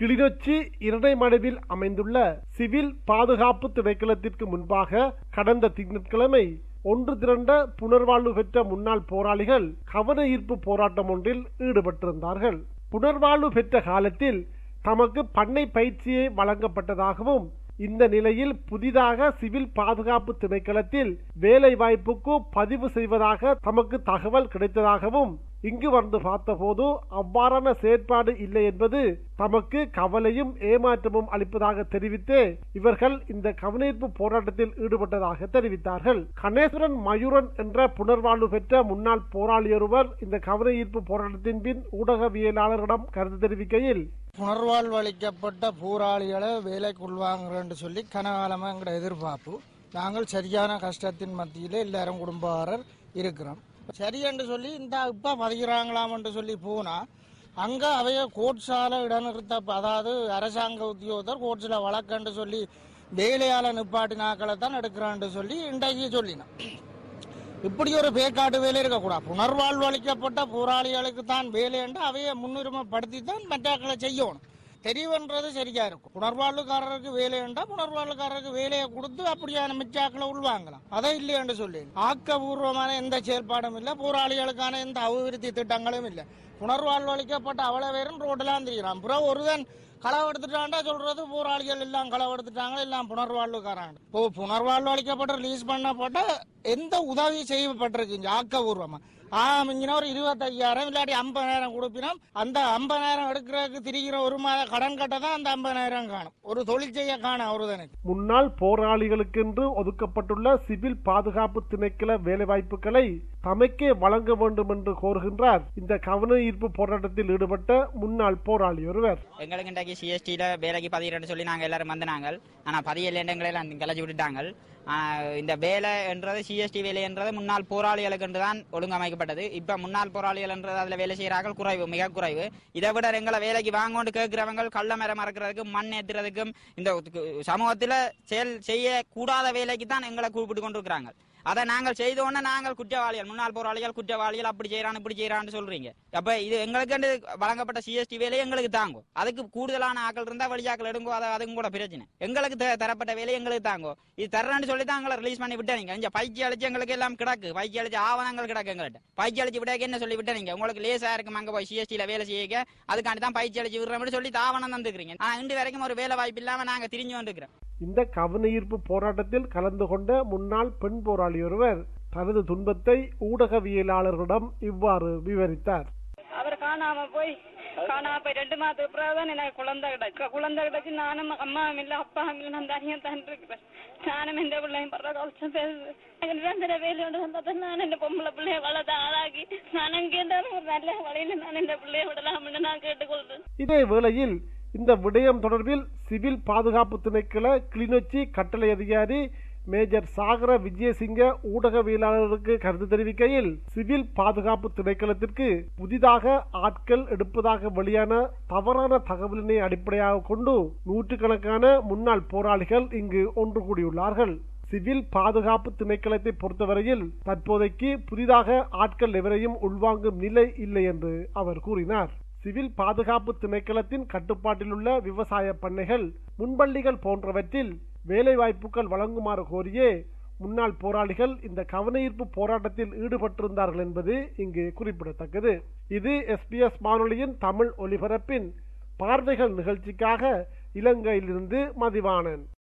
கிளிநொச்சி இரணைமடுவில் அமைந்துள்ள சிவில் பாதுகாப்பு திணைக்களத்திற்கு முன்பாக கடந்த திங்கட்கிழமை ஒன்று திரண்ட புனர்வாழ்வு பெற்ற முன்னாள் போராளிகள் கவன ஈர்ப்பு போராட்டம் ஒன்றில் ஈடுபட்டிருந்தார்கள் புனர்வாழ்வு பெற்ற காலத்தில் தமக்கு பண்ணை பயிற்சியை வழங்கப்பட்டதாகவும் இந்த நிலையில் புதிதாக சிவில் பாதுகாப்பு திணைக்களத்தில் வேலை வாய்ப்புக்கு பதிவு செய்வதாக தமக்கு தகவல் கிடைத்ததாகவும் இங்கு வந்து பார்த்தபோது அவ்வாறான செயற்பாடு இல்லை என்பது தமக்கு கவலையும் ஏமாற்றமும் அளிப்பதாக தெரிவித்து இவர்கள் இந்த கவனீர்ப்பு போராட்டத்தில் ஈடுபட்டதாக தெரிவித்தார்கள் கணேஸ்வரன் மயூரன் என்ற புனர்வாழ்வு பெற்ற முன்னாள் போராளியொருவர் இந்த கவன ஈர்ப்பு போராட்டத்தின் பின் ஊடகவியலாளரிடம் கருத்து தெரிவிக்கையில் புனர்வாழ்வு அளிக்கப்பட்ட போராளிகளை வேலைக்கு உள்வாங்குறேன்னு சொல்லி கனகாலமாக எங்களோட எதிர்பார்ப்பு நாங்கள் சரியான கஷ்டத்தின் மத்தியிலே எல்லாரும் குடும்பக்காரர் இருக்கிறோம் சரியென்று சொல்லி இந்த இப்போ பதிகிறாங்களாம்னு சொல்லி போனால் அங்கே அவைய கோட்ஸால இடநிறுத்த அதாவது அரசாங்க உத்தியோகத்தர் கோட்ஸில் வழக்கன்று சொல்லி வேலையால நிப்பாட்டினாக்களை தான் எடுக்கிறான்னு சொல்லி இன்றைக்கு சொல்லினோம் இப்படி ஒரு பேக்காட்டு வேலை இருக்கக்கூடாது புனர்வாழ்வு அளிக்கப்பட்ட போராளிகளுக்கு தான் வேலை என்று அவைய முன்னுரிமைப்படுத்தி தான் மற்றாக்களை செய்யணும் தெரிவுன்றது சரியா இருக்கும் புனர்வாழ்வுக்காரருக்கு வேலை என்றால் புனர்வாழ்வுக்காரருக்கு வேலையை கொடுத்து அப்படியான மிச்சாக்களை உள்வாங்கலாம் அதை இல்லையென்று சொல்லி ஆக்கபூர்வமான எந்த செயல்பாடும் இல்லை போராளிகளுக்கான எந்த அபிவிருத்தி திட்டங்களும் இல்லை புனர்வாழ்வு அளிக்கப்பட்ட அவ்வளவு பேரும் ரோட்டெல்லாம் தெரிகிறான் அப்புறம் ஒருதன் களவு எடுத்துட்டாண்டா சொல்றது போராளிகள் எல்லாம் களவு எடுத்துட்டாங்க எல்லாம் புனர்வாழ்வுக்காரங்க இப்போ புனர்வாழ்வு அளிக்கப்பட்ட ரிலீஸ் பண்ணப்பட்ட எந்த உதவி செய்யப்பட்டிருக்கு ஆக்கபூர்வமா ஆ மிஞ்சினா ஒரு இருபத்தையாயிரம் இல்லாட்டி ஐம்பதாயிரம் கொடுப்பினோம் அந்த ஐம்பதாயிரம் எடுக்கிறதுக்கு திரிகிற ஒரு மாத கடன் கட்ட தான் அந்த ஐம்பதாயிரம் காணும் ஒரு தொழில் செய்ய காணும் ஒருதனுக்கு முன்னாள் போராளிகளுக்கென்று ஒதுக்கப்பட்டுள்ள சிவில் பாதுகாப்பு திணைக்கள வேலைவாய்ப்புகளை தமக்கே வழங்க வேண்டும் என்று கோருகின்றார் இந்த கவன ஈர்ப்பு போராட்டத்தில் ஈடுபட்ட முன்னாள் போராளி ஒருவர் எங்களுக்கு இன்றைக்கு சிஎஸ்டியில் வேலைக்கு பதிகிறேன்னு சொல்லி நாங்கள் எல்லாரும் வந்தாங்க ஆனால் பதியல் எங்களை எல்லாம் கிளச்சி விட்டுட்டாங்க ஆஹ் இந்த வேலை என்றது சிஎஸ்டி வேலை என்றது முன்னாள் போராளிகளுக்கு என்று தான் ஒழுங்கமைக்கப்பட்டது இப்ப முன்னாள் போராளிகள் என்றது அதுல வேலை செய்யறார்கள் குறைவு மிக குறைவு இதை விட எங்களை வேலைக்கு வாங்கோண்டு கேட்கிறவங்க கள்ள மரம் மறக்கிறதுக்கும் மண் ஏத்துறதுக்கும் இந்த சமூகத்துல செயல் செய்ய கூடாத வேலைக்கு தான் எங்களை கூப்பிட்டு கொண்டிருக்கிறாங்க அதை நாங்கள் செய்தோன்னே நாங்கள் குற்றவாளிகள் முன்னாள் போராளிகள் குற்றவாளிகள் அப்படி செய்யறான் இப்படி செய்யறான்னு சொல்றீங்க அப்ப இது எங்களுக்கு வழங்கப்பட்ட சிஎஸ்டி வேலை எங்களுக்கு தாங்கும் அதுக்கு கூடுதலான ஆக்கள் இருந்தா வழியாக்கள் எடுங்கோ அதை அதுக்கும் கூட பிரச்சனை எங்களுக்கு த- தரப்பட்ட வேலை எங்களுக்கு தாங்கோ இது தர்றேன்னு சொல்லி தான் எங்களை ரிலீஸ் பண்ணி விட்டாங்க இங்க பயிற்சி அளிச்சு எங்களுக்கு எல்லாம் கிடக்கு பயிற்சி அளிச்சு ஆவணங்கள் கிடக்கு எங்கள்கிட்ட பயிற்சி அளிச்சு விட்டாக்க என்ன சொல்லி விட்டாங்க உங்களுக்கு லேசா இருக்கும் அங்க போய் சிஎஸ்டில வேலை செய்ய அதுக்காண்டி தான் பயிற்சி அளிச்சு விடுறோம்னு சொல்லி ஆவணம் தந்துக்கிறீங்க ஆனா இன்று வரைக்கும் ஒரு வேலை வாய்ப்பு இல்லாம நாங்க திரிஞ்சு வந்துக்கிறோம் இந்த கவன ஈர்ப்பு போராட்டத்தில் கலந்து கொண்ட முன்னாள் பெண் போராளி ஒருவர் தனது துன்பத்தை ஊடகவியலாளர்களிடம் இவ்வாறு விவரித்தார் அவர் காணாம போய் காணாம போய் ரெண்டு மாதத்துக்கு பிறகு தான் எனக்கு குழந்தை கிடக்கு குழந்தை கிடச்சு நானும் அம்மாவும் இல்லை அப்பாவும் இல்லை நான் தனியாக தான் இருக்கிறேன் நானும் இந்த பிள்ளையும் படுற கவச்சம் பேசுது எனக்கு நிரந்தர வேலையோடு வந்தா தான் நான் இந்த பொம்பளை பிள்ளைய வளர்த்து ஆளாக்கி நான் அங்கே இருந்தாலும் ஒரு நல்ல வழியில நான் இந்த பிள்ளைய விடலாம்னு நான் கேட்டுக்கொள்றேன் இதே வேளையில் இந்த விடயம் தொடர்பில் சிவில் பாதுகாப்பு திணைக்கள கிளிநொச்சி கட்டளை அதிகாரி மேஜர் சாகர விஜயசிங்க ஊடகவியலாளருக்கு கருத்து தெரிவிக்கையில் சிவில் பாதுகாப்பு திணைக்களத்திற்கு புதிதாக ஆட்கள் எடுப்பதாக வெளியான தவறான தகவலினை அடிப்படையாக கொண்டு நூற்றுக்கணக்கான முன்னாள் போராளிகள் இங்கு ஒன்று கூடியுள்ளார்கள் சிவில் பாதுகாப்பு திணைக்களத்தை பொறுத்தவரையில் தற்போதைக்கு புதிதாக ஆட்கள் எவரையும் உள்வாங்கும் நிலை இல்லை என்று அவர் கூறினார் சிவில் பாதுகாப்பு திணைக்களத்தின் கட்டுப்பாட்டில் உள்ள விவசாய பண்ணைகள் முன்பள்ளிகள் போன்றவற்றில் வேலை வாய்ப்புகள் வழங்குமாறு கோரியே முன்னாள் போராளிகள் இந்த கவனஈர்ப்பு போராட்டத்தில் ஈடுபட்டிருந்தார்கள் என்பது இங்கு குறிப்பிடத்தக்கது இது எஸ்பிஎஸ் வானொலியின் தமிழ் ஒலிபரப்பின் பார்வைகள் நிகழ்ச்சிக்காக இலங்கையிலிருந்து மதிவாணன்